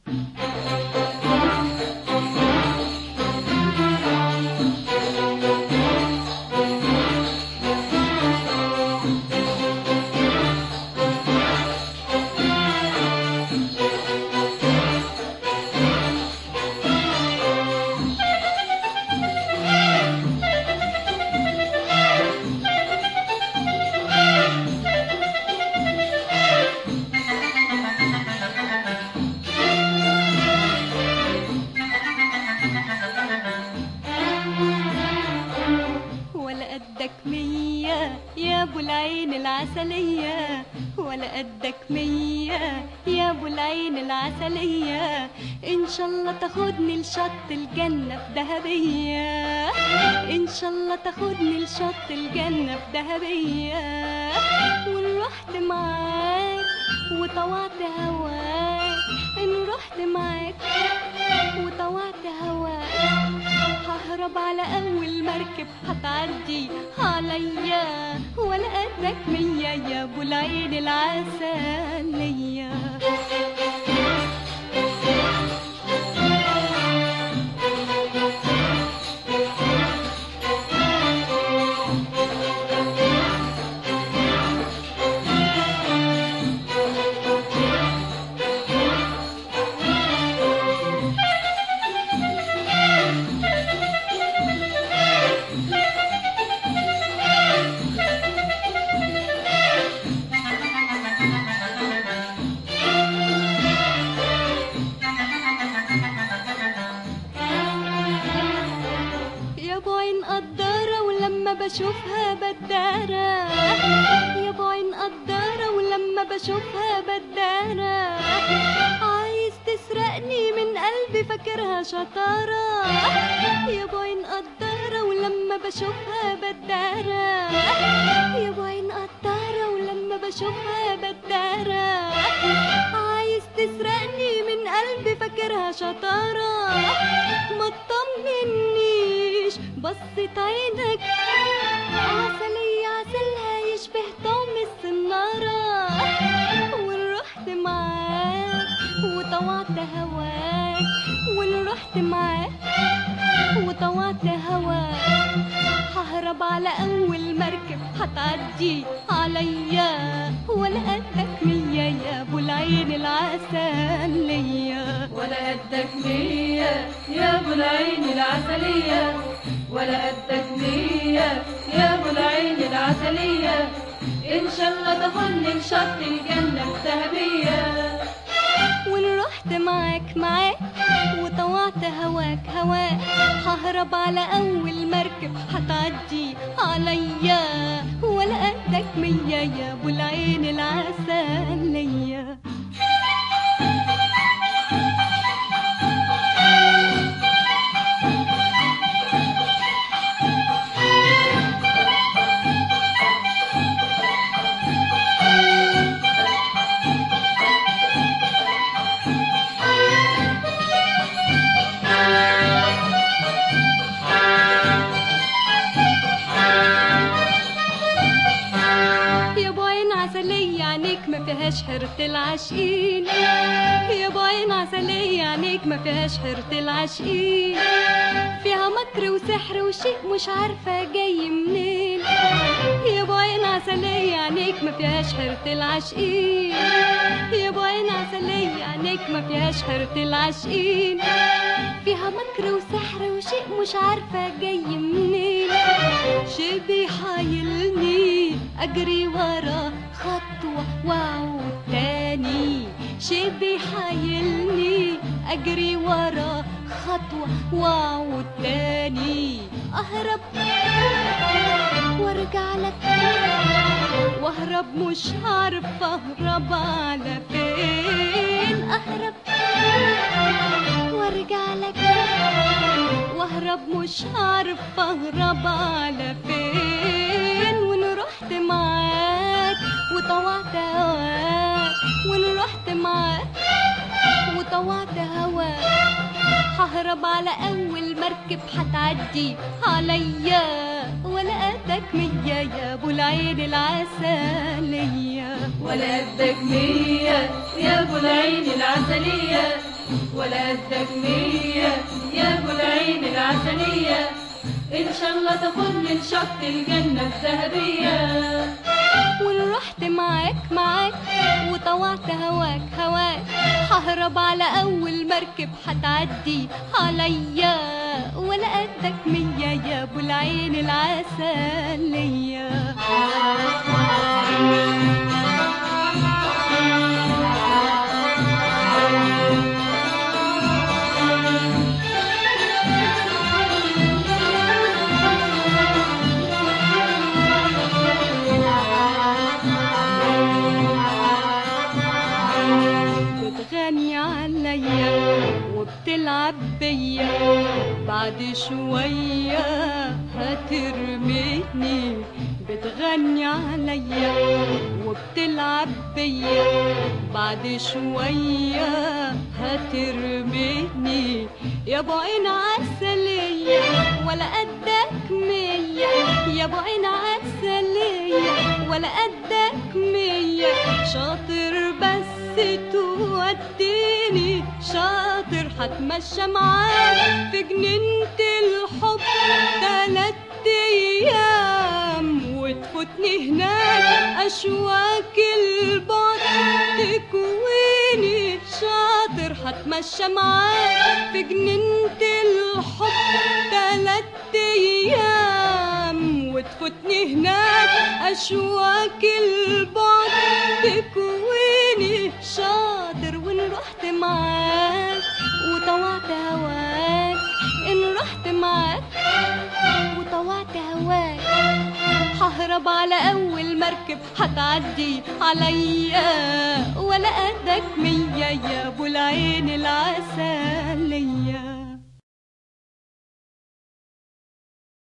ولا قدك مية يا ابو العين العسلية ولا قدك مية يا ابو العين العسلية ان شاء الله تاخدني لشط الجنة في دهبية ان شاء الله تاخدني لشط الجنة في دهبية وان رحت معاك وطوعت هواك ان رحت معاك وطوعت هواك ههرب على اول مركب هتعدي عليا ولا قدك مية يا ابو العين العسلية يا ابو عين قدارة ولما بشوفها بدارة يا ابو عين قدارة ولما بشوفها بدارة عايز تسرقني من قلبي فاكرها شطارة يا ابو عين قدارة ولما بشوفها بدارة يا ابو عين قدارة ولما بشوفها بدارة عايز تسرقني من قلبي فاكرها شطارة ما تطمنيش بصت عينك عسلية عسلها يشبه طعم السنارة وان رحت معاك وطوعت هواك وان رحت معاك وطوعت هواك ههرب على اول مركب هتعدي عليا ولا قدك مية يا ابو العين العسلية ولا قدك مية يا ابو العين العسلية ولا قدك مية يا ابو العين العسلية ان شاء الله تاخدني لشط الجنة الذهبية وان رحت معاك معاك وطوعت هواك هواك ههرب على اول مركب هتعدي عليا ولا قدك مية يا ابو العين العسلية يا ابو عين عسلية عينيك ما فيهاش حيرة العاشقين يا ابو عين عسلية عينيك ما فيهاش حيرة العاشقين فيها مكر وسحر وشيء مش عارفة جاي منين يا ابو عين عسلية عينيك ما فيهاش حيرة العاشقين يا ابو عين عسلية عينيك ما فيهاش حيرة العاشقين فيها مكر وسحر وشيء مش عارفة جاي منين شي بيحايلني اجري ورا خطوة واعود تاني شي بيحايلني اجري ورا خطوة واعود تاني اهرب وارجع لك واهرب مش عارفة اهرب على فين اهرب وارجع لك واهرب مش عارفة اهرب على فين وان رحت معاك وطوعت هواك وان رحت معاك وطوعت هواك ههرب على اول مركب هتعدي عليا ولا قدك مية يا ابو العين العسلية ولا قدك مية يا ابو العين العسلية ولا قدك مية يا ابو العين العسلية ان شاء الله تاخدني لشط الجنة الذهبية وان رحت معاك معاك وطوعت هواك هواك ههرب على اول مركب هتعدي عليا ولا قدك مية يا ابو العين العسلية بتغني عليا وبتلعب بيا بعد شوية هترميني بتغني عليا وبتلعب بيا بعد شوية هترميني يا ابو عين عسلية ولا قدك مية يا ابو عين عسلية ولا قدك مية شاطر بس توديني شاطر هتمشى معاك في جنينة الحب تلات ايام وتفوتني هناك اشواك البعد تكويني شاطر هتمشى معاك في جنينة الحب تلات ايام وتفوتني هناك اشواك البعد تكويني شاطر وان رحت معاك وطوعت هواك ان رحت معاك وطوعت هواك ههرب على اول مركب هتعدي عليا ولا قدك مية يا ابو العين العسل